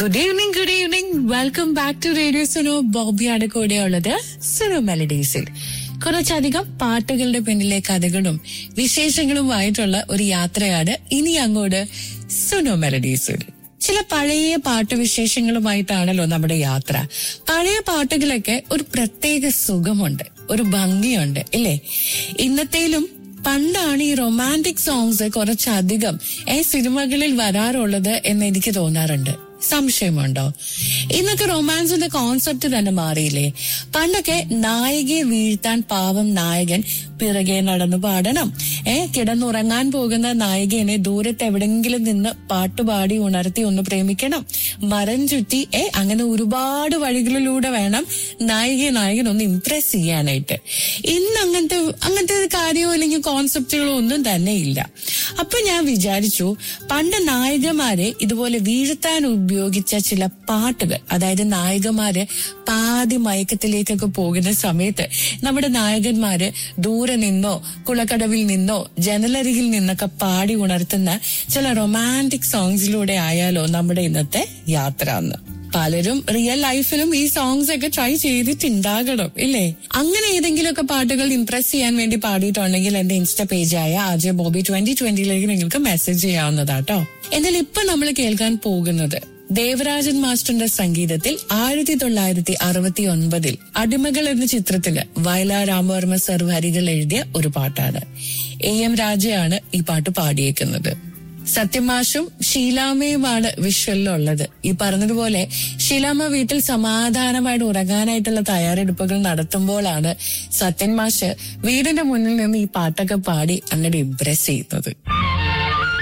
good evening good evening welcome back to radio Suno ബോബിയാണ് കൂടെ ഉള്ളത് സുനോ മെലഡീസിൽ കുറച്ചധികം പാട്ടുകളുടെ പിന്നിലെ കഥകളും വിശേഷങ്ങളുമായിട്ടുള്ള ഒരു യാത്രയാണ് ഇനി അങ്ങോട്ട് സുനോ മെലഡീസിൽ ചില പഴയ പാട്ട് വിശേഷങ്ങളുമായിട്ടാണല്ലോ നമ്മുടെ യാത്ര പഴയ പാട്ടുകളൊക്കെ ഒരു പ്രത്യേക സുഖമുണ്ട് ഒരു ഭംഗിയുണ്ട് ഇല്ലേ ഇന്നത്തേലും പണ്ടാണ് ഈ റൊമാൻറ്റിക് സോങ്സ് കുറച്ചധികം ഏ സിനിമകളിൽ വരാറുള്ളത് എന്ന് എനിക്ക് തോന്നാറുണ്ട് സംശയമുണ്ടോ ഇന്നൊക്കെ റൊമാൻസിന്റെ കോൺസെപ്റ്റ് തന്നെ മാറിയില്ലേ പണ്ടൊക്കെ നായികയെ വീഴ്ത്താൻ പാവം നായകൻ പിറകെ നടന്നു പാടണം ഏ കിടന്നുറങ്ങാൻ പോകുന്ന നായികനെ ദൂരത്ത് എവിടെങ്കിലും നിന്ന് പാട്ടുപാടി ഉണർത്തി ഒന്ന് പ്രേമിക്കണം മരം ചുറ്റി ഏ അങ്ങനെ ഒരുപാട് വഴികളിലൂടെ വേണം നായികയെ നായകൻ ഒന്ന് ഇംപ്രസ് ചെയ്യാനായിട്ട് ഇന്ന് അങ്ങനത്തെ അങ്ങനത്തെ കാര്യമോ അല്ലെങ്കിൽ കോൺസെപ്റ്റുകളോ ഒന്നും തന്നെ ഇല്ല അപ്പൊ ഞാൻ വിചാരിച്ചു പണ്ട് നായികമാരെ ഇതുപോലെ വീഴ്ത്താൻ ഉപയോഗിച്ച ചില പാട്ടുകൾ അതായത് നായികമാര് പാതി മയക്കത്തിലേക്കൊക്കെ പോകുന്ന സമയത്ത് നമ്മുടെ നായകന്മാര് ദൂരെ നിന്നോ കുളക്കടവിൽ നിന്നോ ജനലരികിൽ നിന്നൊക്കെ പാടി ഉണർത്തുന്ന ചില റൊമാൻറ്റിക് സോങ്സിലൂടെ ആയാലോ നമ്മുടെ ഇന്നത്തെ യാത്ര എന്ന് പലരും റിയൽ ലൈഫിലും ഈ സോങ്സ് ഒക്കെ ട്രൈ ചെയ്തിട്ടുണ്ടാകണം ഇല്ലേ അങ്ങനെ ഏതെങ്കിലുമൊക്കെ പാട്ടുകൾ ഇംപ്രസ് ചെയ്യാൻ വേണ്ടി പാടിയിട്ടുണ്ടെങ്കിൽ എന്റെ ഇൻസ്റ്റ പേജായ ആജെ ബോബി ട്വന്റി ട്വന്റിയിലേക്ക് നിങ്ങൾക്ക് മെസ്സേജ് ചെയ്യാവുന്നതാട്ടോ എന്നാൽ ഇപ്പൊ നമ്മൾ കേൾക്കാൻ പോകുന്നത് ദേവരാജൻ മാസ്റ്ററിന്റെ സംഗീതത്തിൽ ആയിരത്തി തൊള്ളായിരത്തി അറുപത്തി ഒൻപതിൽ അടിമകൾ എന്ന ചിത്രത്തില് വയലാ രാമവർമ്മ സർ വരികൾ എഴുതിയ ഒരു പാട്ടാണ് എ എം രാജയാണ് ഈ പാട്ട് പാടിയേക്കുന്നത് സത്യമാഷും ഷീലാമയുമാണ് വിഷ്വലിലുള്ളത് ഈ പറഞ്ഞതുപോലെ ഷീലാമ്മ വീട്ടിൽ സമാധാനമായിട്ട് ഉറങ്ങാനായിട്ടുള്ള തയ്യാറെടുപ്പുകൾ നടത്തുമ്പോഴാണ് സത്യൻ മാഷ് വീടിന്റെ മുന്നിൽ നിന്ന് ഈ പാട്ടൊക്കെ പാടി അങ്ങോട്ട് ഇംപ്രസ് ചെയ്യുന്നത്